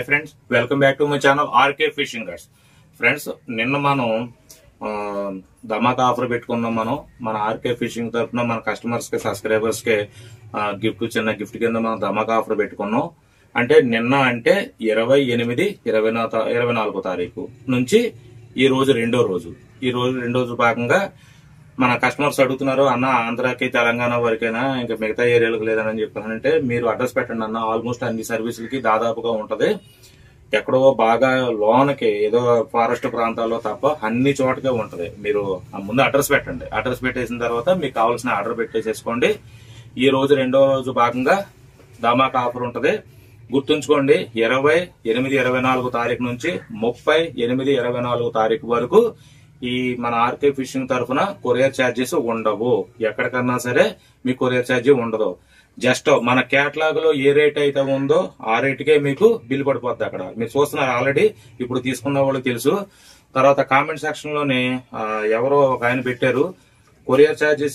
friends welcome back to my channel RK fishing గర్స్ friends నిన్న మనం ఆ, ధమాకా ఆఫర్ పెట్టుకున్నాం మనం మన ఆర్కే ఫిషింగ్ తరఫున మన కస్టమర్స్ కి సబ్స్క్రైబర్స్ కి గిఫ్ట్ చిన్న గిఫ్ట్ కింద మనం ధమాకా ఆఫర్ పెట్టుకున్నాం అంటే నిన్న అంటే ఇరవై ఎనిమిది ఇరవై నా- ఇరవై నాలుగో తారీఖు నుంచి ఈ రోజు రెండో రోజు ఈ రోజు రెండో రోజు భాగంగా మన కస్టమర్స్ అడుగుతున్నారు అన్న ఆంధ్రాకి తెలంగాణ వరకైనా ఇంకా మిగతా ఏరియాలకు లేదని చెప్పానంటే మీరు అడ్రస్ పెట్టండి అన్న ఆల్మోస్ట్ అన్ని సర్వీసులకి దాదాపుగా ఉంటది ఎక్కడో బాగా లోనకి ఏదో ఫారెస్ట్ ప్రాంతాల్లో తప్ప అన్ని చోటకే ఉంటది మీరు ఆ ముందు అడ్రస్ పెట్టండి అడ్రస్ పెట్టేసిన తర్వాత మీకు కావాల్సిన ఆర్డర్ పెట్టేసేసుకోండి ఈ రోజు రెండో రోజు భాగంగా ధమాకా ఆఫర్ ఉంటది గుర్తుంచుకోండి ఇరవై ఎనిమిది ఇరవై నాలుగు తారీఖు నుంచి ముప్పై ఎనిమిది ఇరవై నాలుగు తారీఖు వరకు ఈ మన ఆర్కే ఫిషింగ్ తరఫున కొరియర్ ఛార్జెస్ ఉండవు ఎక్కడికన్నా సరే మీ కొరియర్ ఛార్జీ ఉండదు జస్ట్ మన కేటలాగ్ లో ఏ రేట్ అయితే ఉందో ఆ రేటుకే మీకు బిల్ పడిపోద్ది అక్కడ మీరు చూస్తున్నారు ఆల్రెడీ ఇప్పుడు తీసుకున్న వాళ్ళు తెలుసు తర్వాత కామెంట్ సెక్షన్ లోనే ఆ, ఎవరో ఒక ఆయన పెట్టారు కొరియర్ ఛార్జెస్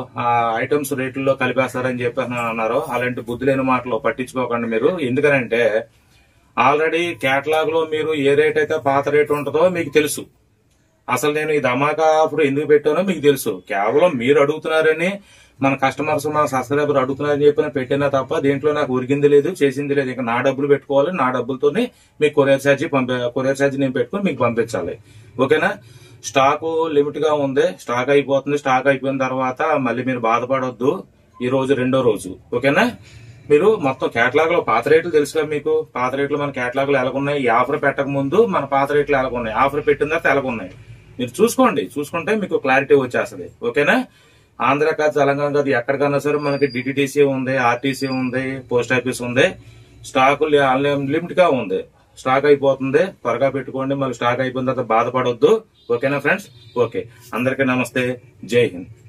ఐటమ్స్ రేట్లలో కలిపేస్తారని చెప్పి అన్నారు అలాంటి బుద్ధి లేని మాటలు పట్టించుకోకండి మీరు ఎందుకనంటే ఆల్రెడీ కేటలాగ్ లో మీరు ఏ రేట్ అయితే పాత రేట్ ఉంటుందో మీకు తెలుసు అసలు నేను ఈ ధమాకా ఆఫర్ ఎందుకు పెట్టానో మీకు తెలుసు కేవలం మీరు అడుగుతున్నారని మన కస్టమర్స్ మన సబ్స్క్రైబర్ అడుగుతున్నారని చెప్పి నేను పెట్టినా తప్ప దీంట్లో నాకు ఉరిగింది లేదు చేసింది లేదు ఇంకా నా డబ్బులు పెట్టుకోవాలి నా డబ్బులతోనే మీకు కొరియర్ ఛార్జీ పంపే కొరియర్ ఛార్జీ నేను పెట్టుకుని మీకు పంపించాలి ఓకేనా స్టాక్ లిమిట్ గా ఉంది స్టాక్ అయిపోతుంది స్టాక్ అయిపోయిన తర్వాత మళ్ళీ మీరు బాధపడొద్దు ఈ రోజు రెండో రోజు ఓకేనా మీరు మొత్తం కేటలాగ్ లో పాత రేట్లు తెలుసుగా మీకు పాత రేట్లు మన కేటలాగ్ లో ఎలాగున్నాయి ఈ ఆఫర్ పెట్టక ముందు మన పాత రేట్లు ఎలాగున్నాయి ఆఫర్ పెట్టిన తర్వాత ఎలాగున్నాయి మీరు చూసుకోండి చూసుకుంటే మీకు క్లారిటీ వచ్చేస్తుంది ఓకేనా ఆంధ్ర కాదు తెలంగాణ కాదు ఎక్కడికన్నా సరే మనకి డిటిడిసి ఉంది ఆర్టీసీ ఉంది పోస్ట్ ఆఫీస్ ఉంది స్టాక్ లిమిట్ గా ఉంది స్టాక్ అయిపోతుంది త్వరగా పెట్టుకోండి మళ్ళీ స్టాక్ అయిపోయిన తర్వాత బాధపడొద్దు ఓకేనా ఫ్రెండ్స్ ఓకే అందరికీ నమస్తే జై హింద్